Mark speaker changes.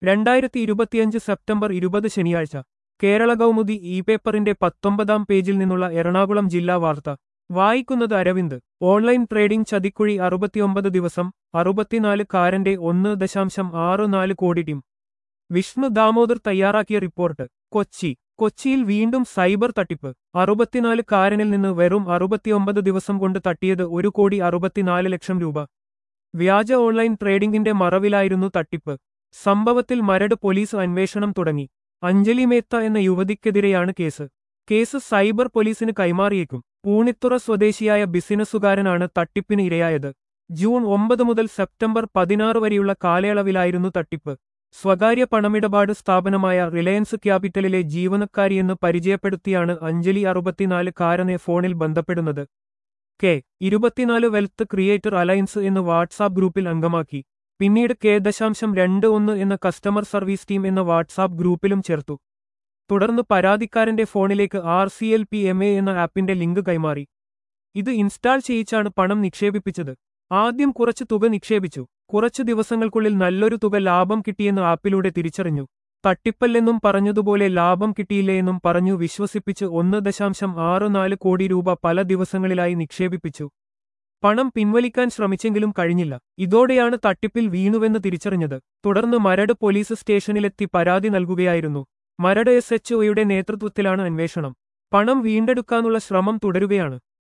Speaker 1: രണ്ടായിരത്തി ഇരുപത്തിയഞ്ച് സെപ്റ്റംബർ ഇരുപത് ശനിയാഴ്ച കേരള കൗമുദി ഇ പേപ്പറിന്റെ പത്തൊമ്പതാം പേജിൽ നിന്നുള്ള എറണാകുളം ജില്ലാ വാർത്ത വായിക്കുന്നത് അരവിന്ദ് ഓൺലൈൻ ട്രേഡിംഗ് ചതിക്കുഴി അറുപത്തിയൊമ്പത് ദിവസം അറുപത്തിനാല് കാരന്റെ ഒന്ന് ദശാംശം ആറ് നാല് കോടി ടീം വിഷ്ണു ദാമോദർ തയ്യാറാക്കിയ റിപ്പോർട്ട് കൊച്ചി കൊച്ചിയിൽ വീണ്ടും സൈബർ തട്ടിപ്പ് അറുപത്തിനാല് കാരനിൽ നിന്ന് വെറും അറുപത്തിയൊമ്പത് ദിവസം കൊണ്ട് തട്ടിയത് ഒരു കോടി അറുപത്തിനാല് ലക്ഷം രൂപ വ്യാജ ഓൺലൈൻ ട്രേഡിംഗിന്റെ മറവിലായിരുന്നു തട്ടിപ്പ് സംഭവത്തിൽ മരട് പോലീസ് അന്വേഷണം തുടങ്ങി അഞ്ജലി മേത്ത എന്ന യുവതിക്കെതിരെയാണ് കേസ് കേസ് സൈബർ പോലീസിന് കൈമാറിയേക്കും പൂണിത്തുറ സ്വദേശിയായ ബിസിനസ്സുകാരനാണ് തട്ടിപ്പിന് ഇരയായത് ജൂൺ ഒമ്പത് മുതൽ സെപ്റ്റംബർ പതിനാറ് വരെയുള്ള കാലയളവിലായിരുന്നു തട്ടിപ്പ് സ്വകാര്യ പണമിടപാട് സ്ഥാപനമായ റിലയൻസ് ക്യാപിറ്റലിലെ ജീവനക്കാരിയെന്ന് പരിചയപ്പെടുത്തിയാണ് അഞ്ജലി അറുപത്തിനാല് കാരനെ ഫോണിൽ ബന്ധപ്പെടുന്നത് കെ ഇരുപത്തിനാല് വെൽത്ത് ക്രിയേറ്റർ അലയൻസ് എന്ന് വാട്സാപ്പ് ഗ്രൂപ്പിൽ അംഗമാക്കി പിന്നീട് കെ ദശാംശം രണ്ട് ഒന്ന് എന്ന കസ്റ്റമർ സർവീസ് ടീം എന്ന വാട്സാപ്പ് ഗ്രൂപ്പിലും ചേർത്തു തുടർന്ന് പരാതിക്കാരന്റെ ഫോണിലേക്ക് R C L P M A എന്ന ആപ്പിന്റെ ലിങ്ക് കൈമാറി ഇത് ഇൻസ്റ്റാൾ ചെയ്യിച്ചാണ് പണം നിക്ഷേപിപ്പിച്ചത് ആദ്യം കുറച്ച് തുക നിക്ഷേപിച്ചു കുറച്ചു ദിവസങ്ങൾക്കുള്ളിൽ നല്ലൊരു തുക ലാഭം കിട്ടിയെന്ന് ആപ്പിലൂടെ തിരിച്ചറിഞ്ഞു തട്ടിപ്പല്ലെന്നും പറഞ്ഞതുപോലെ ലാഭം കിട്ടിയില്ലേയെന്നും പറഞ്ഞു വിശ്വസിപ്പിച്ച് ഒന്ന് ദശാംശം ആറ് നാല് കോടി രൂപ പല ദിവസങ്ങളിലായി നിക്ഷേപിപ്പിച്ചു പണം പിൻവലിക്കാൻ ശ്രമിച്ചെങ്കിലും കഴിഞ്ഞില്ല ഇതോടെയാണ് തട്ടിപ്പിൽ വീണുവെന്ന് തിരിച്ചറിഞ്ഞത് തുടർന്ന് മരട് പോലീസ് സ്റ്റേഷനിലെത്തി പരാതി നൽകുകയായിരുന്നു മരട് എസ് എച്ച് ഒയുടെ നേതൃത്വത്തിലാണ് അന്വേഷണം പണം വീണ്ടെടുക്കാനുള്ള ശ്രമം തുടരുകയാണ്